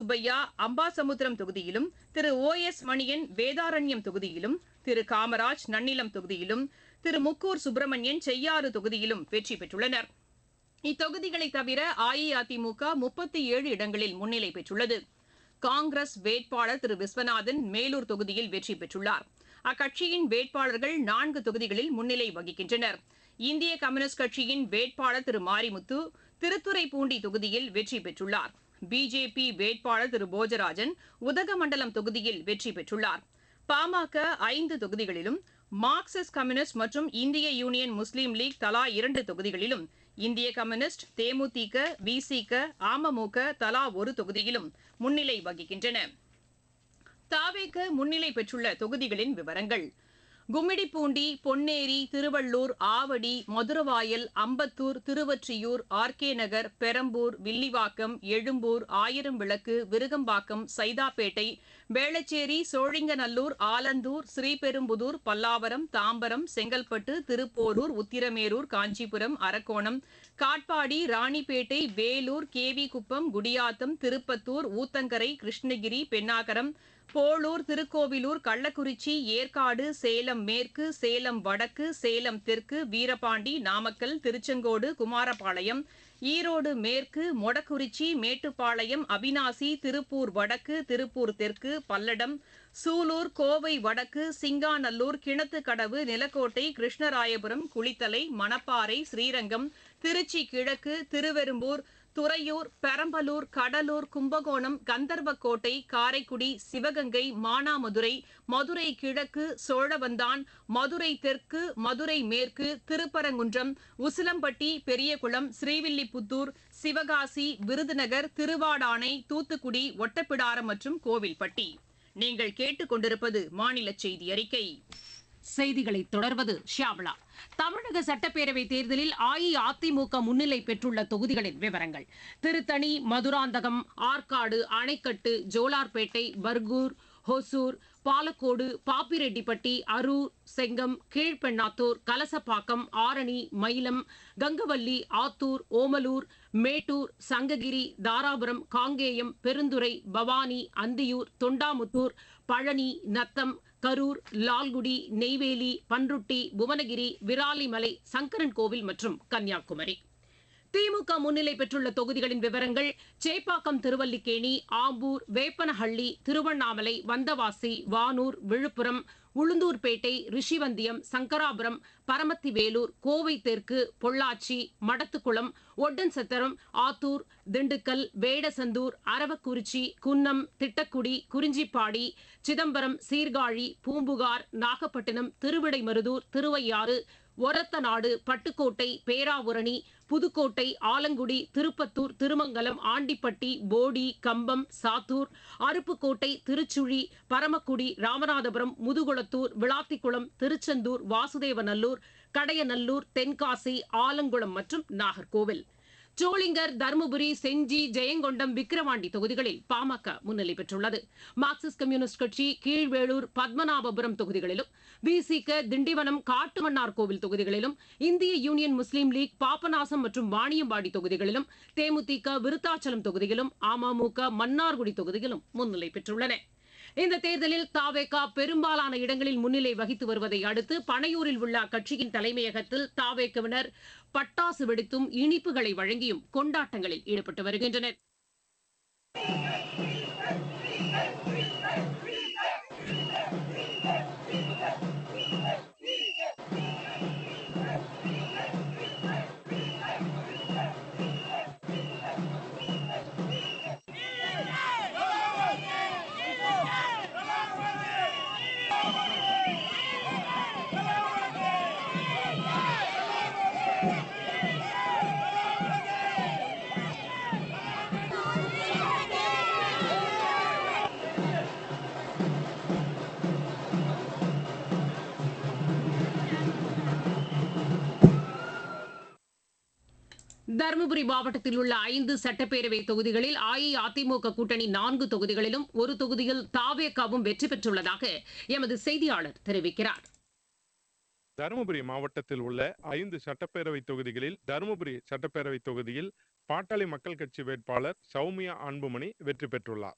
சுப்பையா அம்பாசமுத்திரம் தொகுதியிலும் Thiru O S Maniyan Vedaranyam தொகுதியிலும் திரு காமராஜ் நன்னிலம் தொகுதியிலும் திரு முக்கூர் சுப்பிரமணியன் செய்யாறு தொகுதியிலும் வெற்றி பெற்றுள்ளனர் இத்தொகுதிகளை தவிர அஇஅதிமுக முப்பத்தி ஏழு இடங்களில் முன்னிலை பெற்றுள்ளது காங்கிரஸ் வேட்பாளர் திரு விஸ்வநாதன் மேலூர் தொகுதியில் வெற்றி பெற்றுள்ளார் அக்கட்சியின் வேட்பாளர்கள் நான்கு தொகுதிகளில் முன்னிலை வகிக்கின்றனர் இந்திய கம்யூனிஸ்ட் கட்சியின் வேட்பாளர் திரு மாரிமுத்து திருத்துறைப்பூண்டி தொகுதியில் வெற்றி பெற்றுள்ளார் பிஜேபி வேட்பாளர் திரு போஜராஜன் உதகமண்டலம் தொகுதியில் வெற்றி பெற்றுள்ளார் பாமக ஐந்து தொகுதிகளிலும் மார்க்சிஸ்ட் கம்யூனிஸ்ட் மற்றும் இந்திய யூனியன் முஸ்லீம் லீக் தலா இரண்டு தொகுதிகளிலும் இந்திய கம்யூனிஸ்ட் தேமுதிக விசிக அமமுக தலா ஒரு தொகுதியிலும் முன்னிலை வகிக்கின்றன தாவேக முன்னிலை பெற்றுள்ள தொகுதிகளின் விவரங்கள் கும்மிடிப்பூண்டி பொன்னேரி திருவள்ளூர் ஆவடி மதுரவாயல் அம்பத்தூர் திருவொற்றியூர் ஆர்கே நகர் பெரம்பூர் வில்லிவாக்கம் எழும்பூர் ஆயிரம் விளக்கு விருகம்பாக்கம் சைதாப்பேட்டை வேளச்சேரி சோழிங்கநல்லூர் ஆலந்தூர் ஸ்ரீபெரும்புதூர் பல்லாவரம் தாம்பரம் செங்கல்பட்டு திருப்போரூர் உத்திரமேரூர் காஞ்சிபுரம் அரக்கோணம் காட்பாடி ராணிப்பேட்டை வேலூர் கேவிகுப்பம் குடியாத்தம் திருப்பத்தூர் ஊத்தங்கரை கிருஷ்ணகிரி பென்னாகரம் போளூர் திருக்கோவிலூர் கள்ளக்குறிச்சி ஏற்காடு சேலம் மேற்கு சேலம் வடக்கு சேலம் தெற்கு வீரபாண்டி நாமக்கல் திருச்செங்கோடு குமாரபாளையம் ஈரோடு மேற்கு மொடக்குறிச்சி மேட்டுப்பாளையம் அவினாசி திருப்பூர் வடக்கு திருப்பூர் தெற்கு பல்லடம் சூலூர் கோவை வடக்கு சிங்காநல்லூர் கிணத்துக்கடவு நிலக்கோட்டை கிருஷ்ணராயபுரம் குளித்தலை மணப்பாறை ஸ்ரீரங்கம் திருச்சி கிழக்கு திருவெரும்பூர் துறையூர் பெரம்பலூர் கடலூர் கும்பகோணம் கந்தர்வக்கோட்டை காரைக்குடி சிவகங்கை மானாமதுரை மதுரை கிழக்கு சோழவந்தான் மதுரை தெற்கு மதுரை மேற்கு திருப்பரங்குன்றம் உசிலம்பட்டி பெரியகுளம் ஸ்ரீவில்லிபுத்தூர் சிவகாசி விருதுநகர் திருவாடானை தூத்துக்குடி ஒட்டப்பிடாரம் மற்றும் கோவில்பட்டி நீங்கள் கேட்டுக்கொண்டிருப்பது மாநில செய்தி அறிக்கை செய்திகளை தொடர்வது ஷியாமளா தமிழக சட்டப்பேரவை தேர்தலில் அஇஅதிமுக முன்னிலை பெற்றுள்ள தொகுதிகளின் விவரங்கள் திருத்தணி மதுராந்தகம் ஆற்காடு அணைக்கட்டு ஜோலார்பேட்டை பர்கூர் ஹொசூர் பாலக்கோடு பாப்பிரெட்டிப்பட்டி அரூர் செங்கம் கீழ்பெண்ணாத்தூர் கலசப்பாக்கம் ஆரணி மயிலம் கங்கவல்லி ஆத்தூர் ஓமலூர் மேட்டூர் சங்ககிரி தாராபுரம் காங்கேயம் பெருந்துறை பவானி அந்தியூர் தொண்டாமுத்தூர் பழனி நத்தம் கரூர் லால்குடி நெய்வேலி பன்ருட்டி புவனகிரி விராலிமலை சங்கரன்கோவில் மற்றும் கன்னியாகுமரி திமுக முன்னிலை பெற்றுள்ள தொகுதிகளின் விவரங்கள் சேப்பாக்கம் திருவல்லிக்கேணி ஆம்பூர் வேப்பனஹள்ளி திருவண்ணாமலை வந்தவாசி வானூர் விழுப்புரம் உளுந்தூர்பேட்டை ரிஷிவந்தியம் சங்கராபுரம் பரமத்தி வேலூர் கோவை தெற்கு பொள்ளாச்சி மடத்துக்குளம் ஒட்டன்சத்திரம் ஆத்தூர் திண்டுக்கல் வேடசந்தூர் அரவக்குறிச்சி குன்னம் திட்டக்குடி குறிஞ்சிப்பாடி சிதம்பரம் சீர்காழி பூம்புகார் நாகப்பட்டினம் திருவிடைமருதூர் திருவையாறு ஒரத்தநாடு பட்டுக்கோட்டை பேராவூரணி புதுக்கோட்டை ஆலங்குடி திருப்பத்தூர் திருமங்கலம் ஆண்டிப்பட்டி போடி கம்பம் சாத்தூர் அருப்புக்கோட்டை திருச்சுழி பரமக்குடி ராமநாதபுரம் முதுகுளத்தூர் விளாத்திக்குளம் திருச்செந்தூர் வாசுதேவநல்லூர் கடையநல்லூர் தென்காசி ஆலங்குளம் மற்றும் நாகர்கோவில் சோளிங்கர் தருமபுரி செஞ்சி ஜெயங்கொண்டம் விக்கிரவாண்டி தொகுதிகளில் பாமக முன்னிலை பெற்றுள்ளது மார்க்சிஸ்ட் கம்யூனிஸ்ட் கட்சி கீழ்வேளூர் பத்மநாபபுரம் தொகுதிகளிலும் விசிக திண்டிவனம் காட்டுமன்னார் கோவில் தொகுதிகளிலும் இந்திய யூனியன் முஸ்லீம் லீக் பாபநாசம் மற்றும் வாணியம்பாடி தொகுதிகளிலும் தேமுதிக விருத்தாச்சலம் தொகுதியிலும் அமமுக மன்னார்குடி தொகுதியிலும் முன்னிலை பெற்றுள்ளன இந்த தேர்தலில் தாவேகா பெரும்பாலான இடங்களில் முன்னிலை வகித்து வருவதை அடுத்து பனையூரில் உள்ள அக்கட்சியின் தலைமையகத்தில் தாவேகவினர் பட்டாசு வெடித்தும் இனிப்புகளை வழங்கியும் கொண்டாட்டங்களில் ஈடுபட்டு வருகின்றனர் தருமபுரி மாவட்டத்தில் உள்ள ஐந்து சட்டப்பேரவை தொகுதிகளில் அஇஅதிமுக கூட்டணி நான்கு தொகுதிகளிலும் ஒரு தொகுதியில் தாவேகாவும் வெற்றி பெற்றுள்ளதாக எமது செய்தியாளர் தெரிவிக்கிறார் தருமபுரி மாவட்டத்தில் உள்ள ஐந்து சட்டப்பேரவை தொகுதிகளில் தருமபுரி சட்டப்பேரவை தொகுதியில் பாட்டாளி மக்கள் கட்சி வேட்பாளர் சௌமியா அன்புமணி வெற்றி பெற்றுள்ளார்